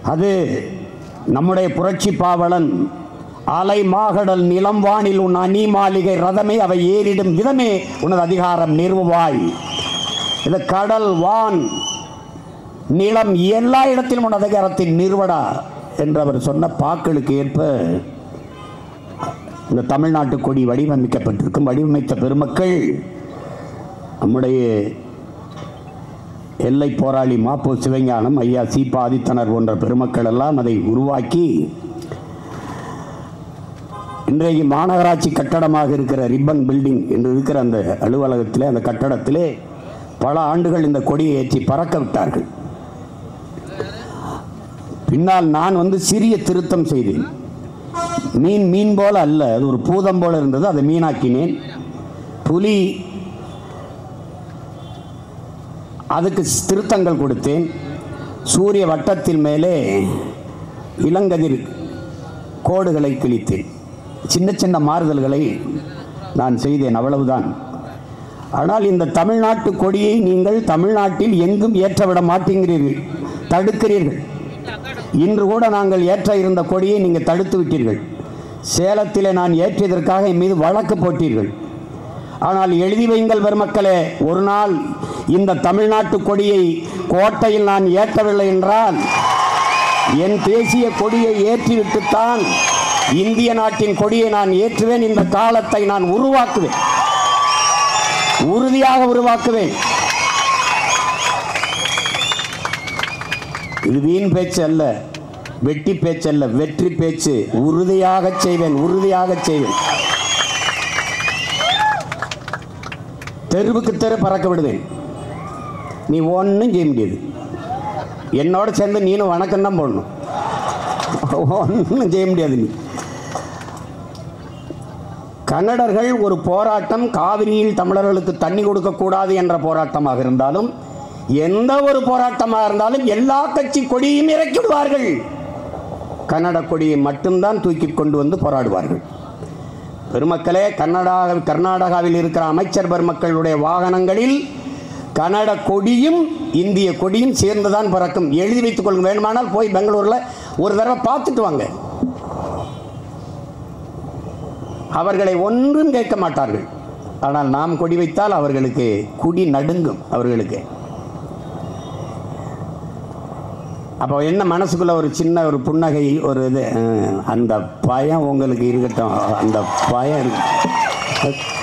அது நம்முடைய புரட்சி பாவலன் அலை மாகடல் நிலம் வானில் உன் அணி மாளிகை ரதமே அவை ஏறிடும் விதமே உனது அதிகாரம் நிறுவாய் இது கடல் வான் நிலம் எல்லா இடத்திலும் உன் அதிகாரத்தின் நிறுவடா என்று அவர் சொன்ன பாக்களுக்கு ஏற்ப இந்த தமிழ்நாட்டு கொடி வடிவமைக்கப்பட்டிருக்கும் வடிவமைத்த பெருமக்கள் நம்முடைய எல்லை போராளி மாப்போ சிவஞானம் ஐயா சீபா ஆதித்தனர் போன்ற பெருமக்கள் எல்லாம் அதை உருவாக்கி இன்றைக்கு மாநகராட்சி கட்டடமாக இருக்கிற ரிப்பன் பில்டிங் என்று இருக்கிற அந்த அலுவலகத்திலே அந்த கட்டடத்திலே பல ஆண்டுகள் இந்த கொடியை ஏற்றி பறக்க விட்டார்கள் பின்னால் நான் வந்து சிறிய திருத்தம் செய்தேன் மீன் மீன் போல அல்ல அது ஒரு பூதம் போல இருந்தது அதை மீனாக்கினேன் புலி அதுக்கு திருத்தங்கள் கொடுத்தேன் சூரிய வட்டத்தில் மேலே இளங்கதிர் கோடுகளை கிழித்தேன் சின்ன சின்ன மாறுதல்களை நான் செய்தேன் அவ்வளவுதான் ஆனால் இந்த தமிழ்நாட்டு கொடியை நீங்கள் தமிழ்நாட்டில் எங்கும் ஏற்றவிட மாட்டேங்கிறீர்கள் தடுக்கிறீர்கள் இன்று கூட நாங்கள் ஏற்ற இருந்த கொடியை நீங்கள் தடுத்து விட்டீர்கள் சேலத்திலே நான் ஏற்றியதற்காக என் மீது வழக்கு போட்டீர்கள் ஆனால் எழுதி வையுங்கள் பெருமக்களே ஒரு நாள் இந்த தமிழ்நாட்டு கொடியை கோட்டையில் நான் ஏற்றவில்லை என்றால் என் தேசிய கொடியை ஏற்றிவிட்டுத்தான் இந்திய நாட்டின் கொடியை நான் ஏற்றுவேன் இந்த காலத்தை நான் உருவாக்குவேன் உறுதியாக உருவாக்குவேன் இது வீண் பேச்சு அல்ல வெட்டி பேச்சு அல்ல வெற்றி பேச்சு உறுதியாக செய்வேன் உறுதியாக செய்வேன் தெருவுக்கு தெரு பறக்க விடுவேன் நீ ஒன்றும் செய்ய முடியாது என்னோட சேர்ந்து நீனும் வணக்கம் தான் போடணும் ஒன்றும் செய்ய முடியாது நீ கன்னடர்கள் ஒரு போராட்டம் காவிரியில் தமிழர்களுக்கு தண்ணி கொடுக்கக்கூடாது என்ற போராட்டமாக இருந்தாலும் எந்த ஒரு போராட்டமாக இருந்தாலும் எல்லா கட்சி கொடியும் இறக்கி விடுவார்கள் கன்னட கொடியை மட்டும்தான் தூக்கி கொண்டு வந்து போராடுவார்கள் பெருமக்களே கன்னடா கர்நாடகாவில் இருக்கிற அமைச்சர் பெருமக்களுடைய வாகனங்களில் கன்னட கொடியும் இந்திய கொடியும் சேர்ந்துதான் பறக்கும் எழுதி வைத்துக் கொள்ளுங்க வேணுமானால் போய் பெங்களூரில் ஒரு தடவை பார்த்துட்டு வாங்க அவர்களை ஒன்றும் கேட்க மாட்டார்கள் ஆனால் நாம் கொடி வைத்தால் அவர்களுக்கு குடி நடுங்கும் அவர்களுக்கு அப்போ என்ன மனசுக்குள்ள ஒரு சின்ன ஒரு புன்னகை ஒரு இது அஹ், அந்த பயம் உங்களுக்கு இருக்கட்டும் அந்த பயம் இருக்கு